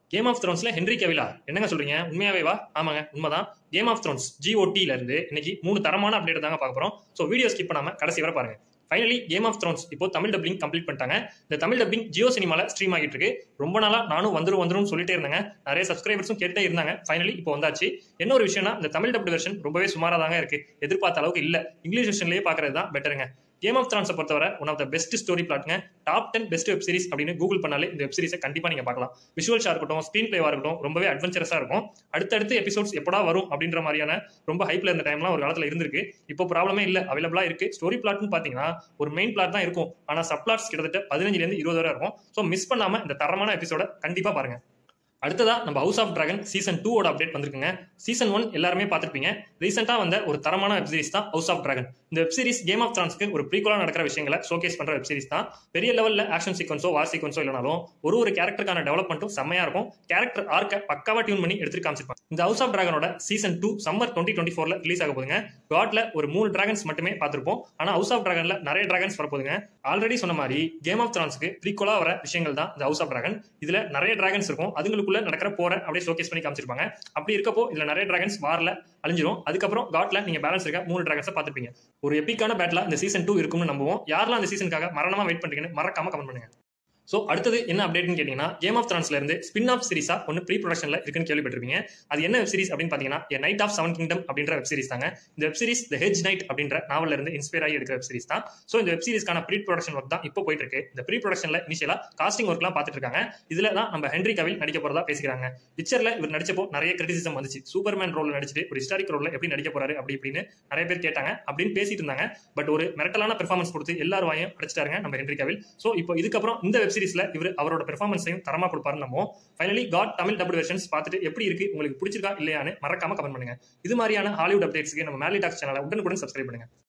game of த்ரோன்ஸ்ல Henry கவிலா என்னங்க சொல்றீங்க உண்மையாவே வா ஆமாங்க உண்மைதான் கேம் ஆஃப் த்ரோன்ஸ் ஜிஓடில இருந்து இன்னைக்கு மூணு தரமான அப்டேட் தாங்க பார்க்க போறோம் ஸோ வீடியோ ஸ்கிப் பண்ணாம கடைசி வரை பாருங்க ஃபைனலி கேம் ஆஃப் த்ரோன்ஸ் இப்போ தமிழ் டப்பிங் கம்ப்ளீட் பண்ணிட்டாங்க இந்த தமிழ் டப்பிங் ஜியோ சினிமால ஸ்ட்ரீம் ஆகிட்டு இருக்கு ரொம்ப நாளா நானும் வந்துரும் வந்துரும் சொல்லிட்டே இருந்தாங்க நிறைய சப்ஸ்கிரைபர்ஸும் கேட்டே இருந்தாங்க ஃபைனலி இப்போ வந்தாச்சு என்ன ஒரு விஷயம்னா இந்த தமிழ் டப்டு வெர்ஷன் ரொம்பவே சுமாரா தாங்க இருக்கு எதிர்பார்த்த அளவுக்கு இல்ல இங்கிலீஷ் வெர்ஷன்லயே பாக்குறது தான் பெட்டருங்க கேம் ஆஃப் த்ரான்ஸை பொறுத்தவரை one of the best story பிளாட்ங்க top ten best web series அப்படின்னு கூகுள் பண்ணாலே இந்த வெப் சீரிஸை கண்டிப்பா நீங்க பார்க்கலாம் விஷுவல்ஸா இருக்கட்டும் ஸ்க்ரீன் பிளேவா இருக்கட்டும் ரொம்பவே அட்வென்ச்சரஸா இருக்கும் அடுத்தடுத்து எபிசோட்ஸ் எப்படா வரும் அப்படின்ற மாதிரியான ரொம்ப ஹைப்ல இருந்த டைம்லாம் ஒரு காலத்துல இருந்திருக்கு இப்போ ப்ராப்ளமே இல்ல அவைலபிளா இருக்கு ஸ்டோரி பிளாட்னு பாத்தீங்கன்னா ஒரு மெயின் பிளாட் தான் இருக்கும் ஆனா சப் பிளாட்ஸ் கிட்டத்தட்ட பதினஞ்சுல இருந்து இருபது வரை இருக்கும் ஸோ மிஸ் பண்ணாம இந்த தரமான எபிசோட கண்டிப்பா பாருங்க அடுத்ததா நம்ம ஹவுஸ் ஆஃப் டிராகன் சீசன் டூவோட அப்டேட் வந்திருக்குங்க சீசன் ஒன் எல்லாருமே பார்த்துருப்பீங்க ரீசெண்டா வந்த ஒரு தரமான வெப் சீரிஸ் தான் ஹவுஸ் ஆஃப் டிராகன் இந்த வெப் சீரிஸ் கேம் ஆஃப் த்ரான்ஸ்க்கு ஒரு ப்ரீகோலா நடக்கிற விஷயங்களை ஷோகேஸ் பண்ற வெப் சீரிஸ் தான் பெரிய லெவல்ல ஆக்ஷன் சீக்வன்ஸோ வார் சீக்வன்ஸோ இல்லைனாலும் ஒரு ஒரு கேரக்டருக்கான டெவலப்மெண்ட்டும் செம்மையா இருக்கும் கேரக்டர் ஆர்க்க பக்காவா டியூன் பண்ணி எடுத்து காமிச்சிருப்பாங்க இந்த ஹவுஸ் ஆஃப் டிராகனோட season two summer twenty twenty ஃபோர்ல ரிலீஸ் ஆக போதுங்க காட்ல ஒரு மூணு டிராகன்ஸ் மட்டுமே பார்த்திருப்போம் ஆனா ஹவுஸ் ஆஃப் டிராகன்ல நிறைய டிராகன்ஸ் வரப்போதுங்க ஆல்ரெடி சொன்ன மாதிரி கேம் ஆஃப் த்ரான்ஸ்க்கு ப்ரீகோலா வர விஷயங்கள் தான் இந்த ஹவுஸ் ஆஃப் டிராகன் இதுல நிறைய டிராகன்ஸ் இருக்கும் அதுங்களுக்குள்ள நடக்கிற போற அப்படியே ஷோகேஸ் பண்ணி காமிச்சிருப்பாங்க அப்படி இருக்கப்போ இதுல நிறைய டிராகன்ஸ் வார்ல அழிஞ்சிரும் அதுக்கப்புறம் காட்ல நீங்க பேலன்ஸ் இருக்க மூணு டிராகன்ஸை பார்த்துருப்பீங்க ஒரு எப்பிக்கான பேட்ல இந்த சீசன் டூ இருக்கும்னு நம்புவோம் யாரெல்லாம் அந்த சீசனுக்காக மரணமா வெயிட் பண்றீங்கன்னு மறக்காம கமெண்ட் பண்ணுங்க ஸோ அடுத்தது என்ன அப்டேட்னு கேட்டீங்கன்னா கேம் ஆஃப் த்ரான்ஸ்ல இருந்து ஸ்பின் ஆஃப் சீரிஸா ஒன்று ப்ரீ ப்ரொடக்ஷன்ல இருக்குன்னு கேள்விப்பட்டிருப்பீங்க அது என்ன வெப் சீரிஸ் அப்படின்னு பாத்தீங்கன்னா a knight of seven kingdom அப்படின்ற வெப் சீரிஸ் தாங்க இந்த web series the hedge knight அப்படின்ற நாவல்ல இருந்து இன்ஸ்பயர் ஆகி எடுக்கிற வெப் சீரிஸ் தான் ஸோ இந்த வெப் சீரிஸ்க்கான ப்ரீ ப்ரொடக்ஷன் ஒர்க் தான் இப்போ போயிட்டு இருக்கு இந்த ப்ரீ ப்ரொடக்ஷன்ல இனிஷியலா காஸ்டிங் ஒர்க்லாம் பார்த்துட்டு இருக்காங்க இதுல தான் நம்ம ஹென்ரி கவில் நடிக்க போறதா பேசிக்கிறாங்க பிக்சர்ல இவர் நடிச்சப்போ நிறைய கிரிட்டிசிசம் வந்துச்சு சூப்பர்மேன் ரோல் நடிச்சிட்டு ஒரு ஹிஸ்டாரிக் ரோல்ல எப்படி நடிக்க போறாரு அப்படி இப்படின்னு நிறைய பேர் கேட்டாங்க அப்படின்னு பேசிட்டு இருந்தாங்க பட் ஒரு மிரட்டலான பெர்ஃபார்மன்ஸ் கொடுத்து எல்லாரும் வாயும் அடிச்சிட்டாருங்க நம்ம ஹென்ரி கவில் ஸோ இப்போ இதுக்கப்புறம் இந்த வெப் சீரிஸ்ல இவர் அவரோட பெர்ஃபார்மன்ஸையும் தரமா கொடுப்பாருன்னு நம்ம finally got Tamil dubbed versions பார்த்துட்டு எப்படி இருக்கு உங்களுக்கு பிடிச்சிருக்கா இல்லையான்னு மறக்காம கமெண்ட் பண்ணுங்க இது மாதிரியான ஹாலிவுட் அப்டேட்ஸ்க்கு நம்ம மேலி டாக்ஸ் சேனலை உடனுக்குடன் சப்ஸ்கிரைப் பண்ணுங்க